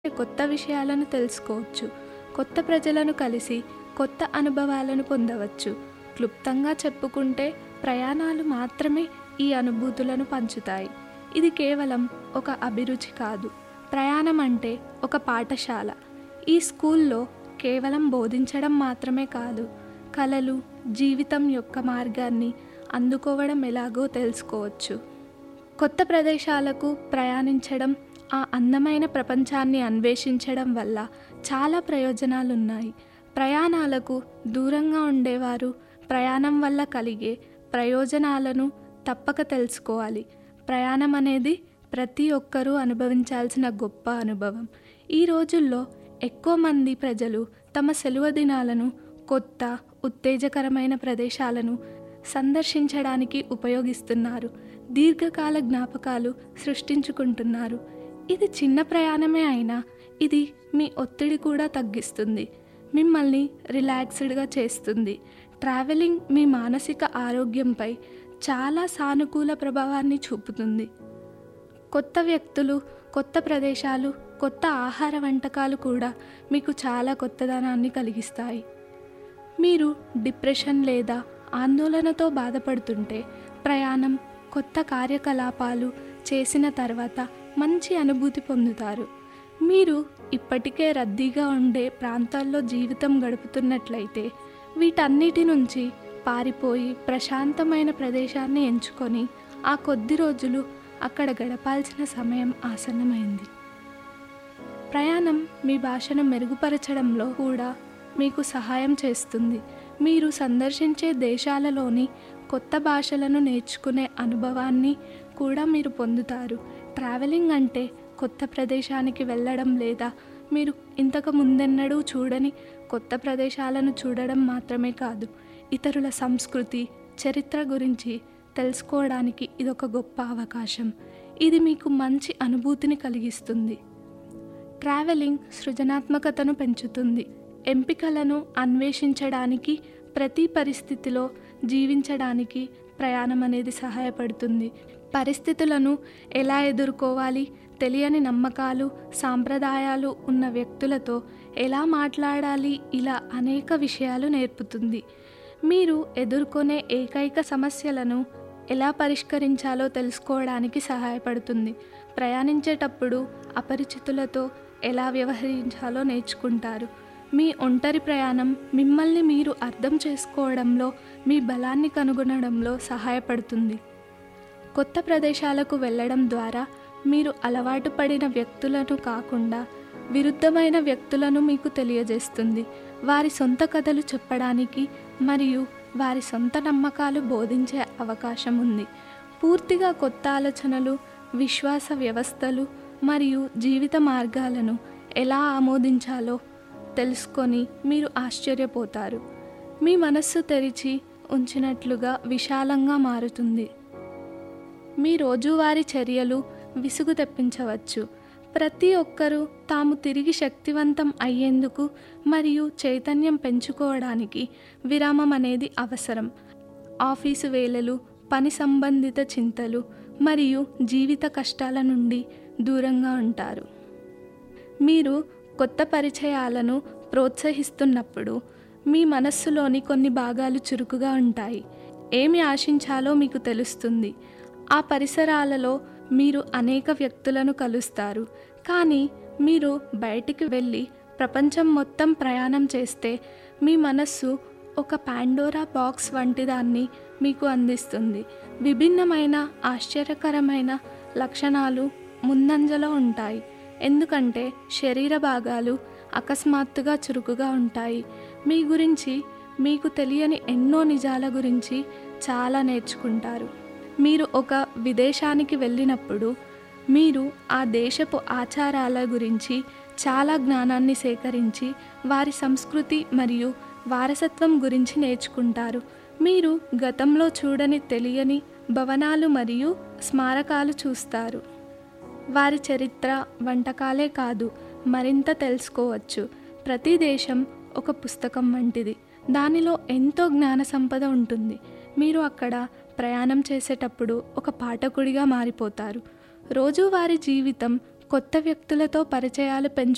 కొత్త విషయాలను తెలుసుకోవచ్చు కొత్త ప్రజలను కలిసి కొత్త అనుభవాలను పొందవచ్చు క్లుప్తంగా చెప్పుకుంటే ప్రయాణాలు మాత్రమే ఈ అనుభూతులను పంచుతాయి ఇది కేవలం ఒక అభిరుచి కాదు ప్రయాణం అంటే ఒక పాఠశాల ఈ స్కూల్లో కేవలం బోధించడం మాత్రమే కాదు కళలు జీవితం యొక్క మార్గాన్ని అందుకోవడం ఎలాగో తెలుసుకోవచ్చు కొత్త ప్రదేశాలకు ప్రయాణించడం ఆ అందమైన ప్రపంచాన్ని అన్వేషించడం వల్ల చాలా ప్రయోజనాలు ఉన్నాయి ప్రయాణాలకు దూరంగా ఉండేవారు ప్రయాణం వల్ల కలిగే ప్రయోజనాలను తప్పక తెలుసుకోవాలి ప్రయాణం అనేది ప్రతి ఒక్కరూ అనుభవించాల్సిన గొప్ప అనుభవం ఈ రోజుల్లో ఎక్కువ మంది ప్రజలు తమ సెలవు దినాలను కొత్త ఉత్తేజకరమైన ప్రదేశాలను సందర్శించడానికి ఉపయోగిస్తున్నారు దీర్ఘకాల జ్ఞాపకాలు సృష్టించుకుంటున్నారు ఇది చిన్న ప్రయాణమే అయినా ఇది మీ ఒత్తిడి కూడా తగ్గిస్తుంది మిమ్మల్ని రిలాక్స్డ్గా చేస్తుంది ట్రావెలింగ్ మీ మానసిక ఆరోగ్యంపై చాలా సానుకూల ప్రభావాన్ని చూపుతుంది కొత్త వ్యక్తులు కొత్త ప్రదేశాలు కొత్త ఆహార వంటకాలు కూడా మీకు చాలా కొత్తదనాన్ని కలిగిస్తాయి మీరు డిప్రెషన్ లేదా ఆందోళనతో బాధపడుతుంటే ప్రయాణం కొత్త కార్యకలాపాలు చేసిన తర్వాత మంచి అనుభూతి పొందుతారు మీరు ఇప్పటికే రద్దీగా ఉండే ప్రాంతాల్లో జీవితం గడుపుతున్నట్లయితే వీటన్నిటి నుంచి పారిపోయి ప్రశాంతమైన ప్రదేశాన్ని ఎంచుకొని ఆ కొద్ది రోజులు అక్కడ గడపాల్సిన సమయం ఆసన్నమైంది ప్రయాణం మీ భాషను మెరుగుపరచడంలో కూడా మీకు సహాయం చేస్తుంది మీరు సందర్శించే దేశాలలోని కొత్త భాషలను నేర్చుకునే అనుభవాన్ని కూడా మీరు పొందుతారు ట్రావెలింగ్ అంటే కొత్త ప్రదేశానికి వెళ్ళడం లేదా మీరు ఇంతకు ముందెన్నడూ చూడని కొత్త ప్రదేశాలను చూడడం మాత్రమే కాదు ఇతరుల సంస్కృతి చరిత్ర గురించి తెలుసుకోవడానికి ఇదొక గొప్ప అవకాశం ఇది మీకు మంచి అనుభూతిని కలిగిస్తుంది ట్రావెలింగ్ సృజనాత్మకతను పెంచుతుంది ఎంపికలను అన్వేషించడానికి ప్రతి పరిస్థితిలో జీవించడానికి ప్రయాణం అనేది సహాయపడుతుంది పరిస్థితులను ఎలా ఎదుర్కోవాలి తెలియని నమ్మకాలు సాంప్రదాయాలు ఉన్న వ్యక్తులతో ఎలా మాట్లాడాలి ఇలా అనేక విషయాలు నేర్పుతుంది మీరు ఎదుర్కొనే ఏకైక సమస్యలను ఎలా పరిష్కరించాలో తెలుసుకోవడానికి సహాయపడుతుంది ప్రయాణించేటప్పుడు అపరిచితులతో ఎలా వ్యవహరించాలో నేర్చుకుంటారు మీ ఒంటరి ప్రయాణం మిమ్మల్ని మీరు అర్థం చేసుకోవడంలో మీ బలాన్ని కనుగొనడంలో సహాయపడుతుంది కొత్త ప్రదేశాలకు వెళ్ళడం ద్వారా మీరు అలవాటు పడిన వ్యక్తులను కాకుండా విరుద్ధమైన వ్యక్తులను మీకు తెలియజేస్తుంది వారి సొంత కథలు చెప్పడానికి మరియు వారి సొంత నమ్మకాలు బోధించే అవకాశం ఉంది పూర్తిగా కొత్త ఆలోచనలు విశ్వాస వ్యవస్థలు మరియు జీవిత మార్గాలను ఎలా ఆమోదించాలో తెలుసుకొని మీరు ఆశ్చర్యపోతారు మీ మనస్సు తెరిచి ఉంచినట్లుగా విశాలంగా మారుతుంది మీ రోజువారీ చర్యలు విసుగు తెప్పించవచ్చు ప్రతి ఒక్కరూ తాము తిరిగి శక్తివంతం అయ్యేందుకు మరియు చైతన్యం పెంచుకోవడానికి విరామం అనేది అవసరం ఆఫీసు వేళలు పని సంబంధిత చింతలు మరియు జీవిత కష్టాల నుండి దూరంగా ఉంటారు మీరు కొత్త పరిచయాలను ప్రోత్సహిస్తున్నప్పుడు మీ మనస్సులోని కొన్ని భాగాలు చురుకుగా ఉంటాయి ఏమి ఆశించాలో మీకు తెలుస్తుంది ఆ పరిసరాలలో మీరు అనేక వ్యక్తులను కలుస్తారు కానీ మీరు బయటికి వెళ్ళి ప్రపంచం మొత్తం ప్రయాణం చేస్తే మీ మనస్సు ఒక పాండోరా బాక్స్ వంటి దాన్ని మీకు అందిస్తుంది విభిన్నమైన ఆశ్చర్యకరమైన లక్షణాలు ముందంజలో ఉంటాయి ఎందుకంటే శరీర భాగాలు అకస్మాత్తుగా చురుకుగా ఉంటాయి మీ గురించి మీకు తెలియని ఎన్నో నిజాల గురించి చాలా నేర్చుకుంటారు మీరు ఒక విదేశానికి వెళ్ళినప్పుడు మీరు ఆ దేశపు ఆచారాల గురించి చాలా జ్ఞానాన్ని సేకరించి వారి సంస్కృతి మరియు వారసత్వం గురించి నేర్చుకుంటారు మీరు గతంలో చూడని తెలియని భవనాలు మరియు స్మారకాలు చూస్తారు వారి చరిత్ర వంటకాలే కాదు మరింత తెలుసుకోవచ్చు ప్రతి దేశం ఒక పుస్తకం వంటిది దానిలో ఎంతో జ్ఞాన సంపద ఉంటుంది మీరు అక్కడ ప్రయాణం చేసేటప్పుడు ఒక పాఠకుడిగా మారిపోతారు రోజువారీ జీవితం కొత్త వ్యక్తులతో పరిచయాలు పెంచు